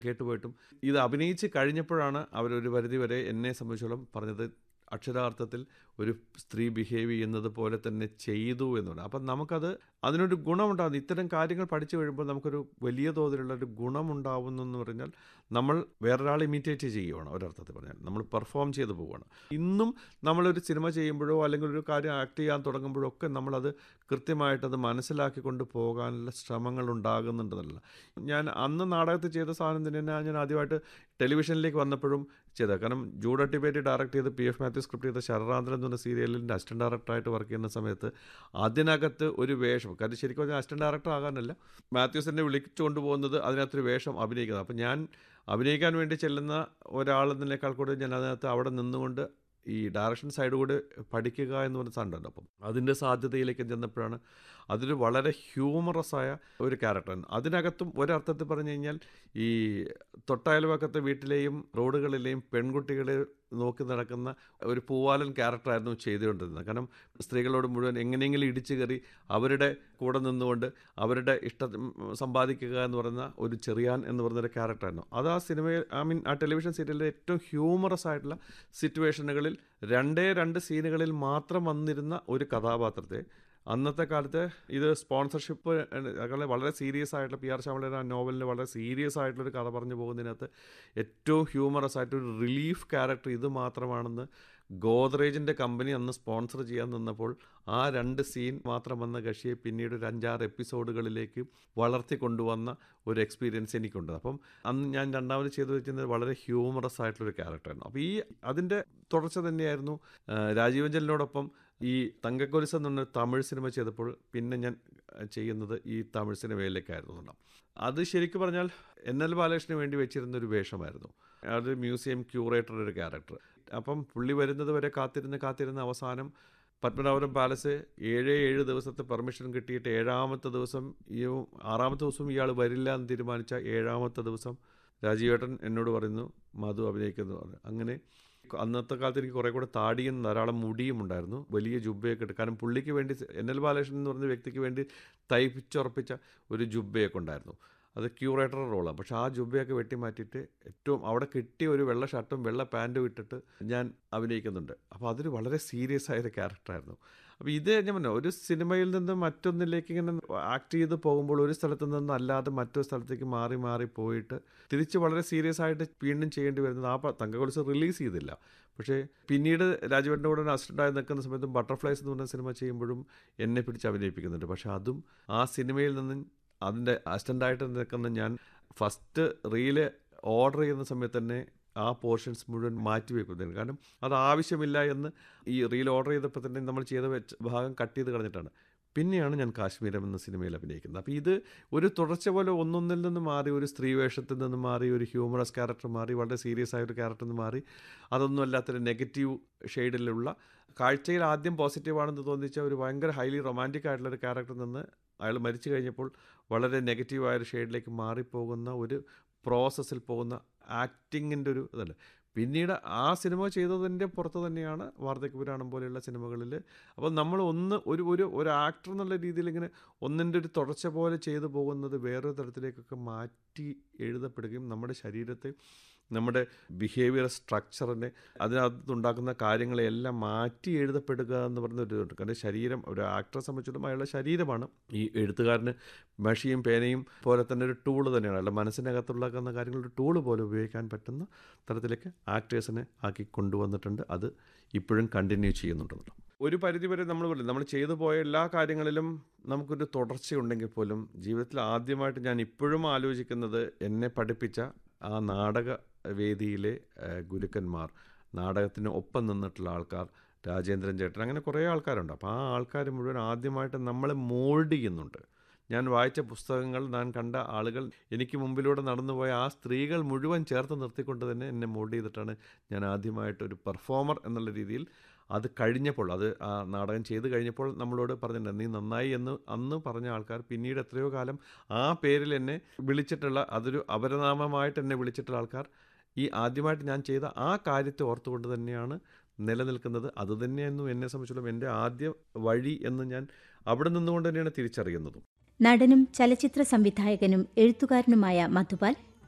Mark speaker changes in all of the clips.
Speaker 1: കേട്ടുപോയിട്ടും ഇത് അഭിനയിച്ച് കഴിഞ്ഞപ്പോഴാണ് അവരൊരു പരിധിവരെ എന്നെ സംബന്ധിച്ചോളം പറഞ്ഞത് അക്ഷരാർത്ഥത്തിൽ ഒരു സ്ത്രീ ബിഹേവ് ചെയ്യുന്നത് പോലെ തന്നെ ചെയ്തു എന്നുള്ളത് അപ്പം നമുക്കത് അതിനൊരു ഗുണമുണ്ടാകുന്നു ഇത്തരം കാര്യങ്ങൾ പഠിച്ചു കഴിയുമ്പോൾ നമുക്കൊരു വലിയ തോതിലുള്ള ഒരു ഗുണമുണ്ടാവുന്നു എന്ന് പറഞ്ഞാൽ നമ്മൾ വേറൊരാളെ ഇമിറ്റേറ്റ് ചെയ്യുകയാണ് ഒരർത്ഥത്തിൽ പറഞ്ഞാൽ നമ്മൾ പെർഫോം ചെയ്ത് പോവുകയാണ് ഇന്നും നമ്മളൊരു സിനിമ ചെയ്യുമ്പോഴോ അല്ലെങ്കിൽ ഒരു കാര്യം ആക്ട് ചെയ്യാൻ തുടങ്ങുമ്പോഴോ ഒക്കെ നമ്മളത് കൃത്യമായിട്ടത് മനസ്സിലാക്കിക്കൊണ്ട് പോകാനുള്ള ശ്രമങ്ങൾ ഉണ്ടാകുന്നുണ്ടെന്നല്ല ഞാൻ അന്ന് നാടകത്തിൽ ചെയ്ത സാധനം തന്നെ ഞാൻ ആദ്യമായിട്ട് ടെലിവിഷനിലേക്ക് വന്നപ്പോഴും ചെയ്തത് കാരണം ജൂഡ് അട്ടിപ്പേറ്റി ഡയറക്റ്റ് ചെയ്ത് പി എഫ് മാത്യു സ്ക്രിപ്റ്റ് ചെയ്ത ശരറാന്തരൻ എന്ന് പറഞ്ഞ സീരിയലിൻ്റെ അസിസ്റ്റന്റ് ഡയറക്ടറായിട്ട് വർക്ക് ചെയ്യുന്ന സമയത്ത് അതിനകത്ത് ഒരു വേഷം കാര്യം ശരിക്കും പറഞ്ഞാൽ അസിസ്റ്റന്റ് ഡയറക്ടർ ആകാനല്ല മാത്യൂസിനെ വിളിച്ചുകൊണ്ട് പോകുന്നത് അതിനകത്തൊരു വേഷം അഭിനയിക്കുന്നത് അപ്പം ഞാൻ അഭിനയിക്കാൻ വേണ്ടി ചെല്ലുന്ന ഒരാളെന്നതിനേക്കാൾ കൂടുതൽ ഞാൻ അതിനകത്ത് അവിടെ നിന്നുകൊണ്ട് ഈ ഡയറക്ഷൻ സൈഡ് കൂടെ പഠിക്കുക എന്ന് പറഞ്ഞ സാധനമുണ്ട് അപ്പം അതിൻ്റെ സാധ്യതയിലേക്ക് ചെന്നപ്പോഴാണ് അതൊരു വളരെ ഹ്യൂമറസ് ആയ ഒരു ക്യാരക്ടറാണ് അതിനകത്തും ഒരർത്ഥത്തിൽ പറഞ്ഞു കഴിഞ്ഞാൽ ഈ തൊട്ടയൽവക്കത്തെ വീട്ടിലെയും റോഡുകളിലെയും പെൺകുട്ടികളെ നോക്കി നടക്കുന്ന ഒരു പൂവാലൻ ക്യാരക്ടറായിരുന്നു ചെയ്തുകൊണ്ടിരുന്നത് കാരണം സ്ത്രീകളോട് മുഴുവൻ എങ്ങനെയെങ്കിലും ഇടിച്ചു കയറി അവരുടെ കൂടെ നിന്നുകൊണ്ട് അവരുടെ ഇഷ്ടം സമ്പാദിക്കുക എന്ന് പറയുന്ന ഒരു ചെറിയാൻ എന്ന് പറയുന്നൊരു ക്യാരക്ടറായിരുന്നു അത് ആ സിനിമയിൽ ഐ മീൻ ആ ടെലിവിഷൻ സീരിയലിലെ ഏറ്റവും ഹ്യൂമറസ് ആയിട്ടുള്ള സിറ്റുവേഷനുകളിൽ രണ്ടേ രണ്ട് സീനുകളിൽ മാത്രം വന്നിരുന്ന ഒരു കഥാപാത്രത്തെ അന്നത്തെ കാലത്ത് ഇത് സ്പോൺസർഷിപ്പ് അങ്ങനെ വളരെ സീരിയസ് ആയിട്ടുള്ള പി ആർ ശ്യാമളയുടെ ആ നോവലിന് വളരെ സീരിയസ് ആയിട്ടുള്ളൊരു കഥ പറഞ്ഞു പോകുന്നതിനകത്ത് ഏറ്റവും ഹ്യൂമറസ് ആയിട്ടൊരു റിലീഫ് ക്യാരക്ടർ ഇത് മാത്രമാണെന്ന് ഗോദ്രേജിൻ്റെ കമ്പനി അന്ന് സ്പോൺസർ ചെയ്യാൻ നിന്നപ്പോൾ ആ രണ്ട് സീൻ മാത്രം വന്ന കക്ഷിയെ പിന്നീട് ഒരു അഞ്ചാറ് എപ്പിസോഡുകളിലേക്ക് വളർത്തി കൊണ്ടുവന്ന ഒരു എക്സ്പീരിയൻസ് എനിക്കുണ്ട് അപ്പം അന്ന് ഞാൻ രണ്ടാമത് ചെയ്തു വെച്ചിരുന്നത് വളരെ ഹ്യൂമറസ് ആയിട്ടുള്ളൊരു ക്യാരക്ടറായിരുന്നു അപ്പോൾ ഈ അതിൻ്റെ തുടർച്ച തന്നെയായിരുന്നു രാജീവഞ്ചലിനോടൊപ്പം ഈ തങ്കക്കൊലിസ് എന്ന തമിഴ് സിനിമ ചെയ്തപ്പോൾ പിന്നെ ഞാൻ ചെയ്യുന്നത് ഈ തമിഴ് സിനിമയിലേക്കായിരുന്നു അത് ശരിക്കും പറഞ്ഞാൽ എൻ എൽ ബാലകൃഷ്ണന് വേണ്ടി വെച്ചിരുന്ന ഒരു വേഷമായിരുന്നു അത് മ്യൂസിയം ക്യൂറേറ്റർ ഒരു ക്യാരക്ടർ അപ്പം പുള്ളി വരുന്നത് വരെ കാത്തിരുന്ന് കാത്തിരുന്ന അവസാനം പത്മനാഭപുരം പാലസ് ഏഴ് ഏഴ് ദിവസത്തെ പെർമിഷൻ കിട്ടിയിട്ട് ഏഴാമത്തെ ദിവസം ഈ ആറാമത്തെ ദിവസം ഇയാൾ വരില്ല എന്ന് തീരുമാനിച്ച ഏഴാമത്തെ ദിവസം രാജീവേട്ടൻ എന്നോട് പറയുന്നു മധു അഭിനയിക്കുന്നു പറഞ്ഞു അങ്ങനെ അന്നത്തെ കാലത്ത് എനിക്ക് കുറേ കൂടെ താടിയും ധാരാളം മുടിയും ഉണ്ടായിരുന്നു വലിയ ജുബ്ബയൊക്കെ ഇട്ട് കാരണം പുള്ളിക്ക് വേണ്ടി എൻ എൽ ബാലകൃഷ്ണൻ എന്ന് പറഞ്ഞ വ്യക്തിക്ക് വേണ്ടി തയ്പ്പിച്ചുറപ്പിച്ച ഒരു ജുബ്ബയൊക്കെ ഉണ്ടായിരുന്നു അത് ക്യൂറേറ്റർ റോളാണ് പക്ഷേ ആ ജുബ്ബയൊക്കെ വെട്ടി മാറ്റിയിട്ട് ഏറ്റവും അവിടെ കിട്ടിയ ഒരു വെള്ള ഷർട്ടും വെള്ള പാൻറ്റും ഇട്ടിട്ട് ഞാൻ അഭിനയിക്കുന്നുണ്ട് അപ്പോൾ അതൊരു വളരെ സീരിയസ് ആയൊരു ക്യാരക്ടറായിരുന്നു അപ്പോൾ ഇത് ഞാൻ പറഞ്ഞു ഒരു സിനിമയിൽ നിന്ന് മറ്റൊന്നിലേക്ക് ഇങ്ങനെ ആക്ട് ചെയ്ത് പോകുമ്പോൾ ഒരു സ്ഥലത്ത് നിന്ന് അല്ലാതെ മറ്റൊരു സ്ഥലത്തേക്ക് മാറി മാറി പോയിട്ട് തിരിച്ച് വളരെ സീരിയസ് ആയിട്ട് വീണ്ടും ചെയ്യേണ്ടി വരുന്നത് ആ തങ്കകൊലിസ് റിലീസ് ചെയ്തില്ല പക്ഷേ പിന്നീട് രാജുവേട്ടൻ്റെ കൂടെ അസിസ്റ്റൻ്റായി നിൽക്കുന്ന സമയത്തും ബട്ടർഫ്ലൈസ് എന്ന് പറഞ്ഞ സിനിമ ചെയ്യുമ്പോഴും എന്നെ പിടിച്ച് അഭിനയിപ്പിക്കുന്നുണ്ട് പക്ഷേ അതും ആ സിനിമയിൽ നിന്ന് അതിൻ്റെ അസിസ്റ്റൻ്റായിട്ട് നിൽക്കുന്ന ഞാൻ ഫസ്റ്റ് റീല് ഓർഡർ ചെയ്യുന്ന സമയത്ത് തന്നെ ആ പോർഷൻസ് മുഴുവൻ മാറ്റി വെക്കുന്നതിന് കാരണം അത് ആവശ്യമില്ല എന്ന് ഈ റീൽ ഓർഡർ ചെയ്തപ്പോൾ തന്നെ നമ്മൾ ചെയ്ത വെച്ച ഭാഗം കട്ട് ചെയ്ത് കളഞ്ഞിട്ടാണ് പിന്നെയാണ് ഞാൻ കാശ്മീരം എന്ന സിനിമയിൽ അഭിനയിക്കുന്നത് അപ്പോൾ ഇത് ഒരു തുടർച്ച പോലെ ഒന്നൊന്നിൽ നിന്ന് മാറി ഒരു സ്ത്രീ വേഷത്തിൽ നിന്ന് മാറി ഒരു ഹ്യൂമറസ് ക്യാരക്ടർ മാറി വളരെ സീരിയസ് ആയ ഒരു ക്യാരക്ടർ നിന്ന് മാറി അതൊന്നും അല്ലാത്തൊരു നെഗറ്റീവ് ഷെയ്ഡിലുള്ള കാഴ്ചയിൽ ആദ്യം പോസിറ്റീവാണെന്ന് തോന്നിച്ച ഒരു ഭയങ്കര ഹൈലി റൊമാൻറ്റിക് ആയിട്ടുള്ള ഒരു ക്യാരക്ടറിൽ നിന്ന് അയാൾ മരിച്ചു കഴിഞ്ഞപ്പോൾ വളരെ നെഗറ്റീവായ ഒരു ഷെയ്ഡിലേക്ക് മാറിപ്പോകുന്ന ഒരു പ്രോസസ്സിൽ പോകുന്ന ആക്ടിങ്ങിൻ്റെ ഒരു ഇതല്ല പിന്നീട് ആ സിനിമ ചെയ്തതിൻ്റെ പുറത്ത് തന്നെയാണ് വാർദ്ധക്യപുരാണം പോലെയുള്ള സിനിമകളിൽ അപ്പോൾ നമ്മൾ ഒന്ന് ഒരു ഒരു ഒരു ആക്ടർ എന്നുള്ള രീതിയിൽ ഇങ്ങനെ ഒന്നിൻ്റെ ഒരു തുടർച്ച പോലെ ചെയ്തു പോകുന്നത് വേറൊരു തരത്തിലേക്കൊക്കെ മാറ്റി എഴുതപ്പെടുകയും നമ്മുടെ ശരീരത്തെ നമ്മുടെ ബിഹേവിയർ സ്ട്രക്ചറിനെ അതിനകത്തുണ്ടാക്കുന്ന കാര്യങ്ങളെല്ലാം മാറ്റി എഴുതപ്പെടുക എന്ന് പറയുന്ന ഒരു ഇതുണ്ട് കാരണം ശരീരം ഒരു ആക്ടറെ സംബന്ധിച്ചിടത്തോളം അയാളുടെ ശരീരമാണ് ഈ എഴുത്തുകാരന് മഷിയും പേനയും പോലെ തന്നെ ഒരു ടൂള് തന്നെയാണ് അയാളുടെ മനസ്സിനകത്തുള്ളാക്കുന്ന കാര്യങ്ങൾ ഒരു ടൂള് പോലെ ഉപയോഗിക്കാൻ പറ്റുന്ന തരത്തിലേക്ക് ആക്ടേഴ്സിനെ ആക്കി കൊണ്ടുവന്നിട്ടുണ്ട് അത് ഇപ്പോഴും കണ്ടിന്യൂ ചെയ്യുന്നുണ്ടെന്നുള്ളത് ഒരു പരിധിവരെ നമ്മൾ പറയും നമ്മൾ ചെയ്തു പോയ എല്ലാ കാര്യങ്ങളിലും നമുക്കൊരു തുടർച്ചയുണ്ടെങ്കിൽ പോലും ജീവിതത്തിൽ ആദ്യമായിട്ട് ഞാൻ ഇപ്പോഴും ആലോചിക്കുന്നത് എന്നെ പഠിപ്പിച്ച ആ നാടക വേദിയിലെ ഗുരുക്കന്മാർ നാടകത്തിന് ഒപ്പം നിന്നിട്ടുള്ള ആൾക്കാർ രാജേന്ദ്രൻ ചേട്ടൻ അങ്ങനെ കുറേ ആൾക്കാരുണ്ട് അപ്പോൾ ആ ആൾക്കാർ മുഴുവൻ ആദ്യമായിട്ട് നമ്മളെ മോൾഡ് ചെയ്യുന്നുണ്ട് ഞാൻ വായിച്ച പുസ്തകങ്ങൾ ഞാൻ കണ്ട ആളുകൾ എനിക്ക് മുമ്പിലൂടെ നടന്നുപോയ ആ സ്ത്രീകൾ മുഴുവൻ ചേർത്ത് നിർത്തിക്കൊണ്ട് തന്നെ എന്നെ മോൾഡ് ചെയ്തിട്ടാണ് ഞാൻ ആദ്യമായിട്ട് ഒരു പെർഫോമർ എന്നുള്ള രീതിയിൽ അത് കഴിഞ്ഞപ്പോൾ അത് ആ നാടകം ചെയ്ത് കഴിഞ്ഞപ്പോൾ നമ്മളോട് പറഞ്ഞിട്ടുണ്ട് നീ നന്നായി എന്ന് അന്ന് പറഞ്ഞ ആൾക്കാർ പിന്നീട് എത്രയോ കാലം ആ പേരിൽ എന്നെ വിളിച്ചിട്ടുള്ള അതൊരു അപരനാമമായിട്ട് എന്നെ വിളിച്ചിട്ടുള്ള ആൾക്കാർ ഈ ആദ്യമായിട്ട് ഞാൻ ചെയ്ത ആ കാര്യത്തെ ഓർത്തുകൊണ്ട് തന്നെയാണ് നിലനിൽക്കുന്നത് അത് തന്നെയായിരുന്നു എന്നെ സംബന്ധിച്ചിടത്തോളം എൻ്റെ ആദ്യ വഴി എന്ന് ഞാൻ അവിടെ നിന്നുകൊണ്ട് തന്നെയാണ് തിരിച്ചറിയുന്നതും
Speaker 2: നടനും ചലച്ചിത്ര സംവിധായകനും എഴുത്തുകാരനുമായ മധുപാൽ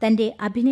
Speaker 2: തന്റെ അഭിനയ